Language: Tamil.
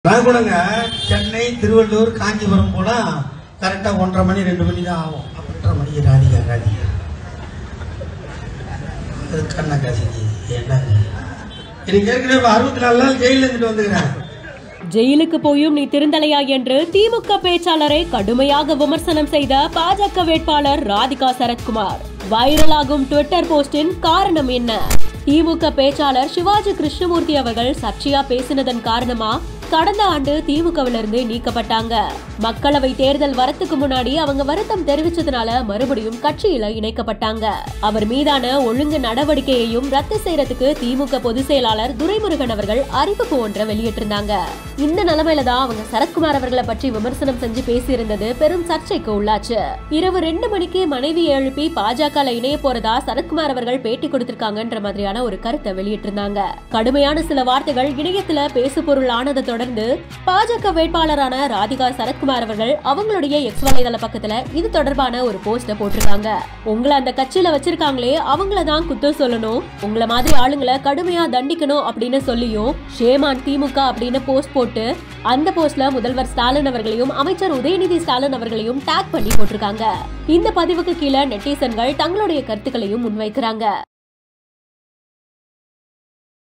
நான் கூடங்க சென்னை திருவள்ளூர் காஞ்சிபுரம் போனா கரெக்டா ஒன்றரை மணி ரெண்டு மணி தான் ஆகும் ஒன்றரை மணிக்கு ராதிகா ராதிகா அது கண்ணா காசிஜி என்னங்க எனக்கு ஏற்கனவே அறுபத்தி நாலு நாள் ஜெயில இருந்துட்டு வந்துக்கிறேன் ஜெயிலுக்கு போயும் நீ திருந்தலையா என்று திமுக பேச்சாளரை கடுமையாக விமர்சனம் செய்த பாஜக வேட்பாளர் ராதிகா சரத்குமார் வைரலாகும் ட்விட்டர் போஸ்டின் காரணம் என்ன திமுக பேச்சாளர் சிவாஜி கிருஷ்ணமூர்த்தி அவர்கள் சர்ச்சையா பேசினதன் காரணமா கடந்த ஆண்டு திமுகவிலிருந்து நீக்கப்பட்டாங்க மக்களவை தேர்தல் வரத்துக்கு முன்னாடி அவங்க வருத்தம் தெரிவிச்சதுனால மறுபடியும் கட்சியில இணைக்கப்பட்டாங்க அவர் மீதான ஒழுங்கு நடவடிக்கையையும் ரத்து செய்யறதுக்கு திமுக பொதுச் செயலாளர் துரைமுருகன் அவர்கள் அறிவிப்பு ஒன்றை வெளியிட்டிருந்தாங்க இந்த நிலைமையில தான் அவங்க சரத்குமார் அவர்களை பற்றி விமர்சனம் செஞ்சு பேசியிருந்தது பெரும் சர்ச்சைக்கு உள்ளாச்சு இரவு ரெண்டு மணிக்கு மனைவி எழுப்பி பாஜக இணைய போறதா சரத்குமார் அவர்கள் பேட்டி கொடுத்திருக்காங்கன்ற மாதிரியான ஒரு கருத்தை வெளியிட்டிருந்தாங்க கடுமையான சில வார்த்தைகள் இணையத்துல பேசு பொருள் ஆனதை தொடர்ந்து பாஜக வேட்பாளரான ராதிகா சரத்குமார் அவர்கள் அவங்களுடைய எக்ஸ் வலைதள பக்கத்துல இது தொடர்பான ஒரு போஸ்ட போட்டிருக்காங்க உங்களை அந்த கட்சியில வச்சிருக்காங்களே அவங்கள தான் குத்தம் சொல்லணும் உங்களை மாதிரி ஆளுங்களை கடுமையா தண்டிக்கணும் அப்படின்னு சொல்லியும் ஷேமான் திமுக அப்படின்னு போஸ்ட் போட்டு அந்த போஸ்ட்ல முதல்வர் ஸ்டாலின் அவர்களையும் அமைச்சர் உதயநிதி ஸ்டாலின் அவர்களையும் டேக் பண்ணி போட்டிருக்காங்க இந்த பதிவுக்கு கீழே நெட்டிசன்கள் தங்களுடைய கருத்துக்களையும் முன்வைக்கிறாங்க